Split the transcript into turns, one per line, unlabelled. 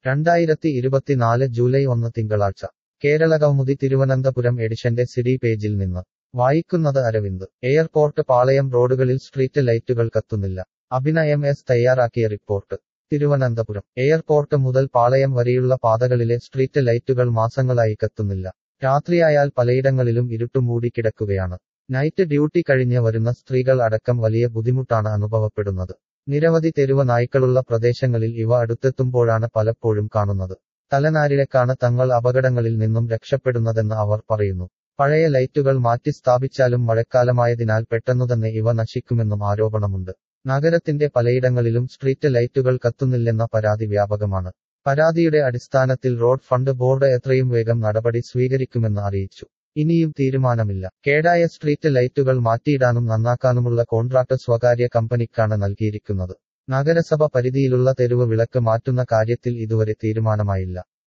രണ്ടായിരത്തി ഇരുപത്തിനാല് ജൂലൈ ഒന്ന് തിങ്കളാഴ്ച കേരളകൗമുദി തിരുവനന്തപുരം എഡിഷന്റെ സിഡി പേജിൽ നിന്ന് വായിക്കുന്നത് അരവിന്ദ് എയർപോർട്ട് പാളയം റോഡുകളിൽ സ്ട്രീറ്റ് ലൈറ്റുകൾ കത്തുന്നില്ല അഭിനയം എസ് തയ്യാറാക്കിയ റിപ്പോർട്ട് തിരുവനന്തപുരം എയർപോർട്ട് മുതൽ പാളയം വരെയുള്ള പാതകളിലെ സ്ട്രീറ്റ് ലൈറ്റുകൾ മാസങ്ങളായി കത്തുന്നില്ല രാത്രിയായാൽ പലയിടങ്ങളിലും ഇരുട്ടുമൂടി കിടക്കുകയാണ് നൈറ്റ് ഡ്യൂട്ടി കഴിഞ്ഞ് വരുന്ന സ്ത്രീകൾ അടക്കം വലിയ ബുദ്ധിമുട്ടാണ് അനുഭവപ്പെടുന്നത് നിരവധി തെരുവ് നായ്ക്കളുള്ള പ്രദേശങ്ങളിൽ ഇവ അടുത്തെത്തുമ്പോഴാണ് പലപ്പോഴും കാണുന്നത് തലനാരിഴക്കാണ് തങ്ങൾ അപകടങ്ങളിൽ നിന്നും രക്ഷപ്പെടുന്നതെന്ന് അവർ പറയുന്നു പഴയ ലൈറ്റുകൾ മാറ്റി സ്ഥാപിച്ചാലും മഴക്കാലമായതിനാൽ പെട്ടെന്നുതന്നെ ഇവ നശിക്കുമെന്നും ആരോപണമുണ്ട് നഗരത്തിന്റെ പലയിടങ്ങളിലും സ്ട്രീറ്റ് ലൈറ്റുകൾ കത്തുന്നില്ലെന്ന പരാതി വ്യാപകമാണ് പരാതിയുടെ അടിസ്ഥാനത്തിൽ റോഡ് ഫണ്ട് ബോർഡ് എത്രയും വേഗം നടപടി സ്വീകരിക്കുമെന്ന് അറിയിച്ചു ഇനിയും തീരുമാനമില്ല കേടായ സ്ട്രീറ്റ് ലൈറ്റുകൾ മാറ്റിയിടാനും നന്നാക്കാനുമുള്ള കോൺട്രാക്ട് സ്വകാര്യ കമ്പനിക്കാണ് നൽകിയിരിക്കുന്നത് നഗരസഭ പരിധിയിലുള്ള തെരുവ് വിളക്ക് മാറ്റുന്ന കാര്യത്തിൽ ഇതുവരെ തീരുമാനമായില്ല